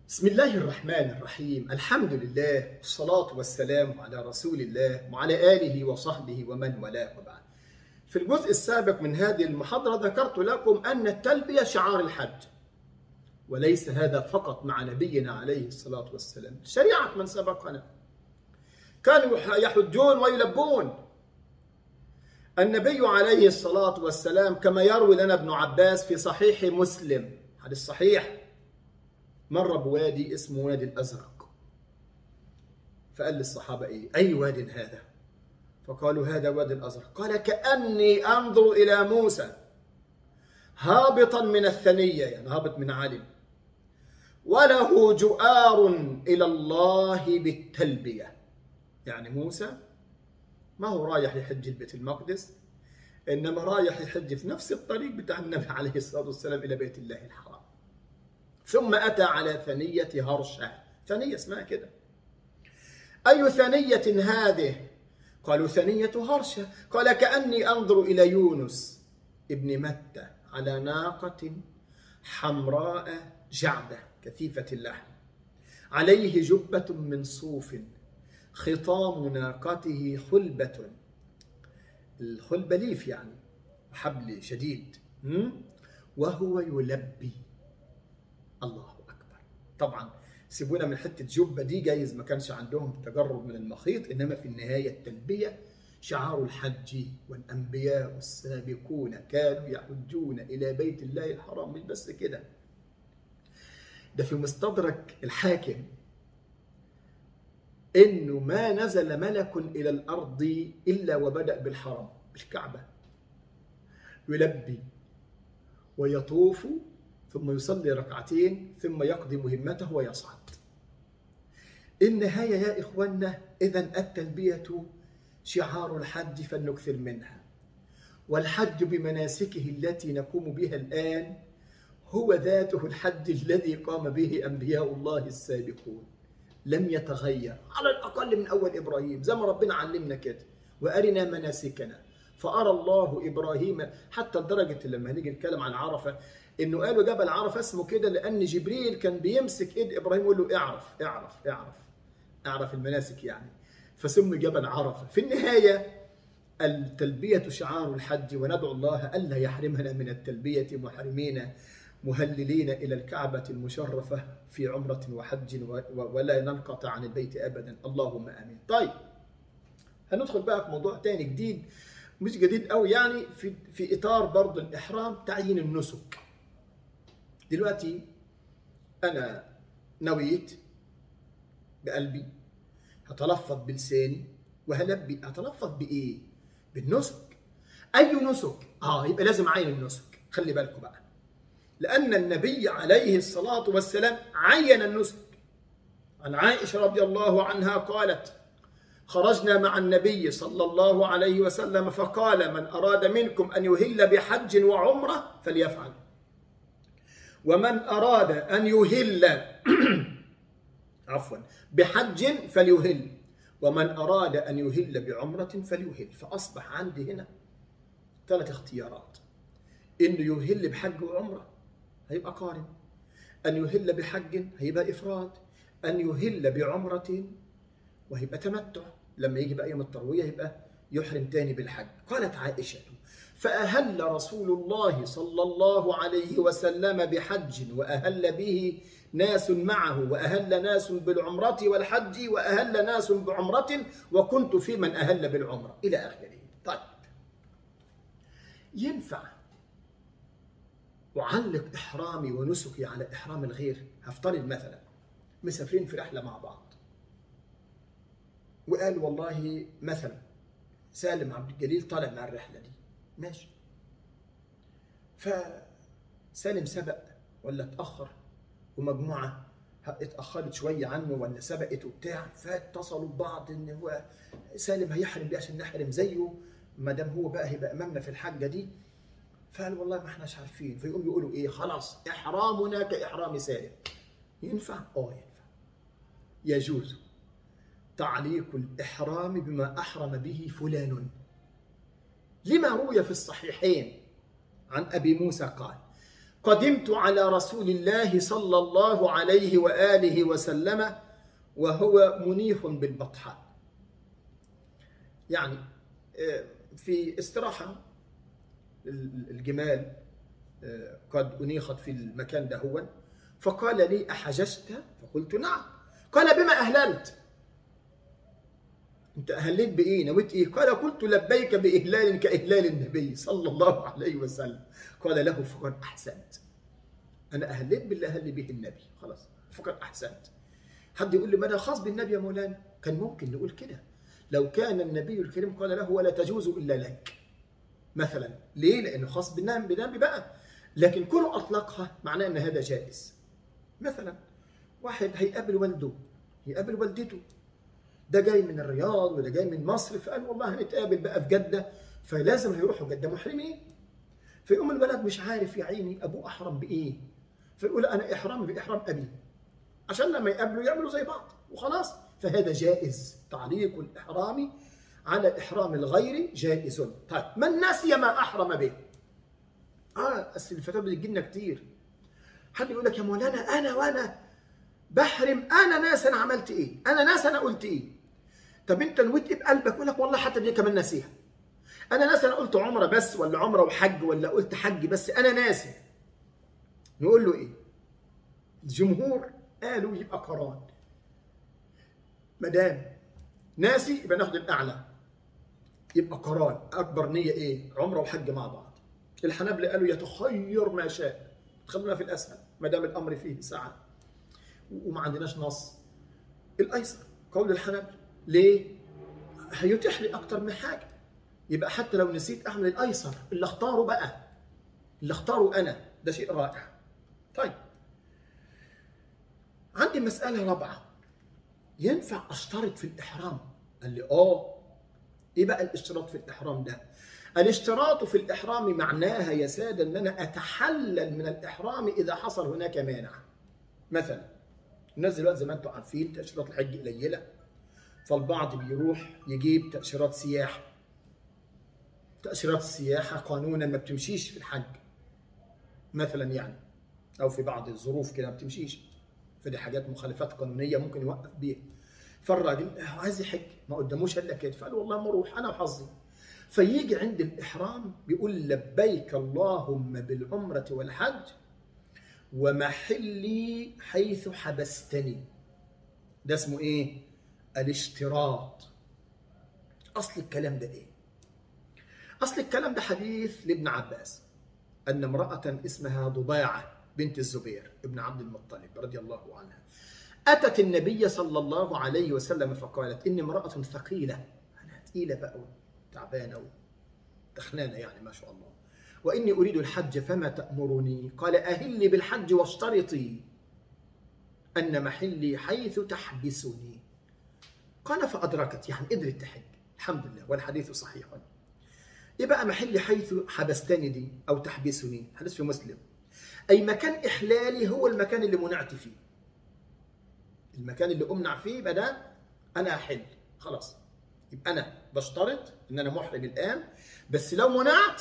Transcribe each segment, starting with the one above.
بسم الله الرحمن الرحيم الحمد لله والصلاة والسلام على رسول الله وعلى آله وصحبه ومن والاه وبعد في الجزء السابق من هذه المحاضرة ذكرت لكم أن التلبية شعار الحج وليس هذا فقط مع نبينا عليه الصلاة والسلام شريعة من سبقنا كانوا يحجون ويلبون النبي عليه الصلاة والسلام كما يروي لنا ابن عباس في صحيح مسلم حديث صحيح مر بوادي اسمه وادي الأزرق فقال للصحابة إيه أي واد هذا فقالوا هذا وادي الأزرق قال كأني أنظر إلى موسى هابطا من الثنية يعني هابط من علم وله جؤار إلى الله بالتلبية يعني موسى ما هو رايح يحج البيت المقدس إنما رايح يحج في نفس الطريق بتاع النبي عليه الصلاة والسلام إلى بيت الله الحرام ثم أتى على ثنية هرشة ثنية اسمها كده أي ثنية هذه قالوا ثنية هرشة قال كأني أنظر إلى يونس ابن متى على ناقة حمراء جعدة كثيفة اللحم عليه جبة من صوف خطام ناقته خلبة الخلبة ليف يعني حبل شديد وهو يلبي الله أكبر طبعا سيبونا من حتة جبة دي جايز ما كانش عندهم تجرب من المخيط إنما في النهاية التلبية شعار الحج والأنبياء السابقون كانوا يحجون إلى بيت الله الحرام مش بس كده ده في مستدرك الحاكم إنه ما نزل ملك إلى الأرض إلا وبدأ بالحرم بالكعبة يلبي ويطوف ثم يصلي ركعتين ثم يقضي مهمته ويصعد النهاية يا إخواننا إذا التلبية شعار الحج فلنكثر منها والحج بمناسكه التي نقوم بها الآن هو ذاته الحج الذي قام به أنبياء الله السابقون لم يتغير على الأقل من أول إبراهيم زي ما ربنا علمنا كده وأرنا مناسكنا فأرى الله إبراهيم حتى لدرجة لما هنيجي نتكلم عن عرفة إنه قالوا جبل عرفة اسمه كده لأن جبريل كان بيمسك إيد إبراهيم يقول له اعرف اعرف اعرف اعرف المناسك يعني فسمي جبل عرفة في النهاية التلبية شعار الحج وندعو الله ألا يحرمنا من التلبية محرمين مهللين إلى الكعبة المشرفة في عمرة وحج ولا ننقطع عن البيت أبدا اللهم آمين طيب هندخل بقى في موضوع تاني جديد مش جديد قوي يعني في في اطار برضه الاحرام تعيين النسك دلوقتي انا نويت بقلبي هتلفظ بلساني وهلبي هتلفظ بايه بالنسك اي نسك اه يبقى لازم عين النسك خلي بالكم بقى لان النبي عليه الصلاه والسلام عين النسك عن عائشه رضي الله عنها قالت خرجنا مع النبي صلى الله عليه وسلم فقال من أراد منكم أن يهل بحج وعمرة فليفعل ومن أراد أن يهل عفوا بحج فليهل ومن أراد أن يهل بعمرة فليهل فأصبح عندي هنا ثلاث اختيارات إنه يهل بحج وعمرة هيبقى قارن أن يهل بحج هيبقى إفراد أن يهل بعمرة وهيبقى تمتع لما يجي بقى يوم التروية يبقى يحرم تاني بالحج قالت عائشة فأهل رسول الله صلى الله عليه وسلم بحج وأهل به ناس معه وأهل ناس بالعمرة والحج وأهل ناس بعمرة وكنت في من أهل بالعمرة إلى آخره طيب ينفع أعلق إحرامي ونسكي على إحرام الغير هفترض مثلا مسافرين في رحلة مع بعض وقال والله مثلا سالم عبد الجليل طالع مع الرحله دي ماشي فسالم سبق ولا اتاخر ومجموعه اتاخرت شويه عنه ولا سبقت وبتاع فاتصلوا ببعض ان هو سالم هيحرم بيه عشان نحرم زيه ما دام هو بقى هيبقى امامنا في الحجه دي فقال والله ما احناش عارفين فيقوم يقولوا ايه خلاص احرامنا كاحرام سالم ينفع؟ اه ينفع يجوز تعليق الإحرام بما أحرم به فلان لما روي في الصحيحين عن أبي موسى قال قدمت على رسول الله صلى الله عليه وآله وسلم وهو منيخ بالبطحاء يعني في استراحة الجمال قد أنيخت في المكان ده هو فقال لي أحججت فقلت نعم قال بما أهللت أنت أهليت بإيه نويت إيه قال قلت لبيك بإهلال كإهلال النبي صلى الله عليه وسلم قال له فقد أحسنت أنا أهليت باللي أهل به النبي خلاص فقد أحسنت حد يقول لي ما أنا خاص بالنبي يا مولانا كان ممكن نقول كده لو كان النبي الكريم قال له ولا تجوز إلا لك مثلا ليه؟ لأنه خاص بالنبي بالنبي بقى لكن كونه أطلقها معناه أن هذا جائز مثلا واحد هيقابل والده يقابل والدته ده جاي من الرياض وده جاي من مصر فقال والله هنتقابل بقى في جدة فلازم هيروحوا جدة محرمين فيقوم الولد مش عارف يا عيني أبوه أحرم بإيه فيقول أنا إحرامي بإحرام أبي عشان لما يقابلوا يعملوا زي بعض وخلاص فهذا جائز تعليق الإحرام على إحرام الغير جائز طيب من نسي ما أحرم به اه اصل الفتاوى بتجي لنا كتير حد يقول لك يا مولانا انا وانا بحرم انا ناس انا عملت ايه انا ناس انا قلت ايه طب انت نويت ايه بقلبك يقول لك والله حتى دي كمان ناسيها انا ناس انا قلت عمره بس ولا عمره وحج ولا قلت حج بس انا ناسي نقول له ايه الجمهور قالوا يبقى قران ما دام ناسي يبقى ناخد الاعلى يبقى قران اكبر نيه ايه عمره وحج مع بعض الحنابلة قالوا يتخير ما شاء خلونا في الاسهل ما دام الامر فيه سعه وما عندناش نص الايسر قول الحنابلة ليه؟ هيتيح لي اكتر من حاجه يبقى حتى لو نسيت اعمل الايسر اللي اختاره بقى اللي اختاره انا ده شيء رائع طيب عندي مساله رابعه ينفع اشترط في الاحرام قال لي اه ايه بقى الاشتراط في الاحرام ده الاشتراط في الإحرام معناها يا سادة أن أنا أتحلل من الإحرام إذا حصل هناك مانع مثلا الناس دلوقتي زي ما أنتم عارفين تأشيرات الحج قليلة فالبعض بيروح يجيب تأشيرات سياحة تأشيرات السياحة قانونا ما بتمشيش في الحج مثلا يعني أو في بعض الظروف كده ما بتمشيش فدي حاجات مخالفات قانونية ممكن يوقف بيها فالراجل عايز يحج ما قداموش الا كده فقال والله ما اروح انا وحظي فيجي عند الإحرام بيقول لبيك اللهم بالعمرة والحج ومحلي حيث حبستني ده اسمه ايه الاشتراط اصل الكلام ده ايه اصل الكلام ده حديث لابن عباس ان امراه اسمها ضباعه بنت الزبير ابن عبد المطلب رضي الله عنها اتت النبي صلى الله عليه وسلم فقالت اني امراه ثقيله انا ثقيله بقى تعبانه وتخنانه يعني ما شاء الله واني اريد الحج فما تامرني قال اهلي بالحج واشترطي ان محلي حيث تحبسني قال فادركت يعني قدرت تحج الحمد لله والحديث صحيح يبقى محلي حيث حبستني دي او تحبسني حديث في مسلم اي مكان احلالي هو المكان اللي منعت فيه المكان اللي امنع فيه يبقى ده انا احل خلاص يبقى انا بشترط ان انا محرم الان بس لو منعت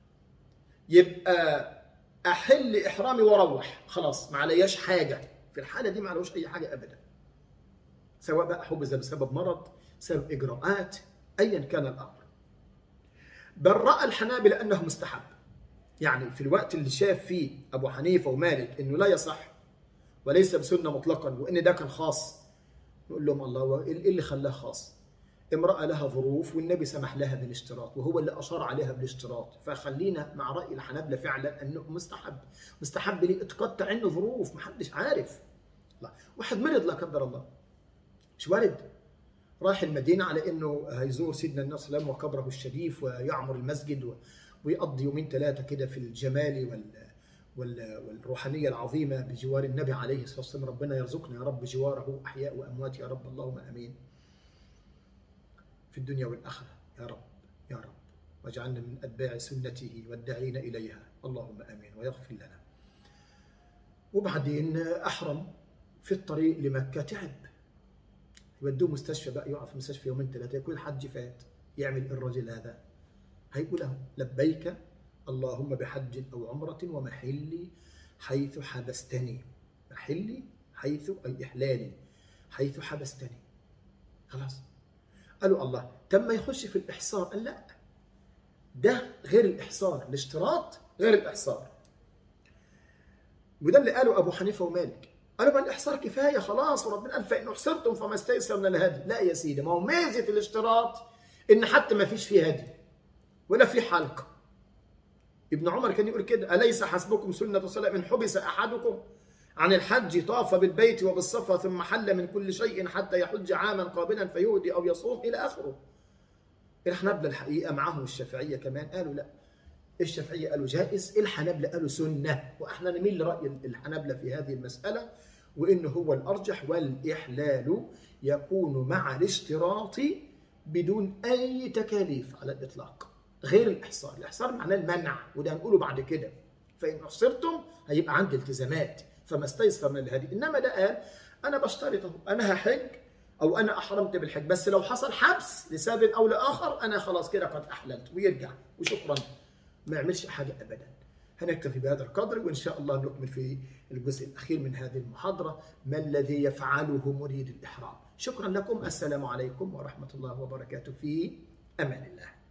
يبقى احل احرامي واروح خلاص ما علياش حاجه في الحاله دي ما عليهوش اي حاجه ابدا سواء بقى حبس بسبب مرض سبب اجراءات ايا كان الامر بل راى الحنابله انه مستحب يعني في الوقت اللي شاف فيه ابو حنيفه ومالك انه لا يصح وليس بسنه مطلقا وان ده كان خاص نقول لهم الله ايه اللي خلاه خاص امرأة لها ظروف والنبي سمح لها بالاشتراط وهو اللي أشار عليها بالاشتراط فخلينا مع رأي الحنابلة فعلا أنه مستحب مستحب لي اتقطع عنه ظروف محدش عارف لا واحد مرض لا قدر الله مش وارد راح المدينة على أنه هيزور سيدنا النبي صلى الله عليه وسلم وقبره الشريف ويعمر المسجد و... ويقضي يومين ثلاثة كده في الجمال وال... وال... والروحانية العظيمة بجوار النبي عليه الصلاة والسلام ربنا يرزقنا يا رب جواره أحياء وأموات يا رب اللهم آمين في الدنيا والآخرة يا رب يا رب واجعلنا من أتباع سنته والداعين إليها اللهم آمين ويغفر لنا وبعدين أحرم في الطريق لمكة تعب يودوه مستشفى بقى يقع في مستشفى يومين ثلاثة يكون الحج فات يعمل الرجل هذا هيقول له لبيك اللهم بحج أو عمرة ومحلي حيث حبستني محلي حيث أي إحلالي حيث حبستني خلاص قالوا الله تم يخش في الإحصار قال لا ده غير الإحصار الاشتراط غير الإحصار وده اللي قاله أبو حنيفة ومالك قالوا بقى الإحصار كفاية خلاص وربنا قال فإن أحصرتم فما استيسر من الهدي لا يا سيدي ما هو ميزة الاشتراط إن حتى ما فيش فيه هدي ولا في حلقة ابن عمر كان يقول كده أليس حسبكم سنة صلاة من حبس أحدكم عن الحج طاف بالبيت وبالصفا ثم حل من كل شيء حتى يحج عاما قابلا فيهدي أو يصوم إلى آخره الحنابلة الحقيقة معهم الشافعية كمان قالوا لا الشافعية قالوا جائز الحنابلة قالوا سنة وإحنا نميل لرأي الحنابلة في هذه المسألة وإنه هو الأرجح والإحلال يكون مع الاشتراط بدون أي تكاليف على الإطلاق غير الإحصار الإحصار معناه المنع وده هنقوله بعد كده فإن أحصرتم هيبقى عندي التزامات فما استيسر من الهدي إنما ده قال أنا بشترطه أنا هحج أو أنا أحرمت بالحج بس لو حصل حبس لسبب أو لآخر أنا خلاص كده قد أحللت ويرجع وشكرا ما يعملش حاجة أبدا هنكتفي بهذا القدر وإن شاء الله نكمل في الجزء الأخير من هذه المحاضرة ما الذي يفعله مريد الإحرام شكرا لكم السلام عليكم ورحمة الله وبركاته في أمان الله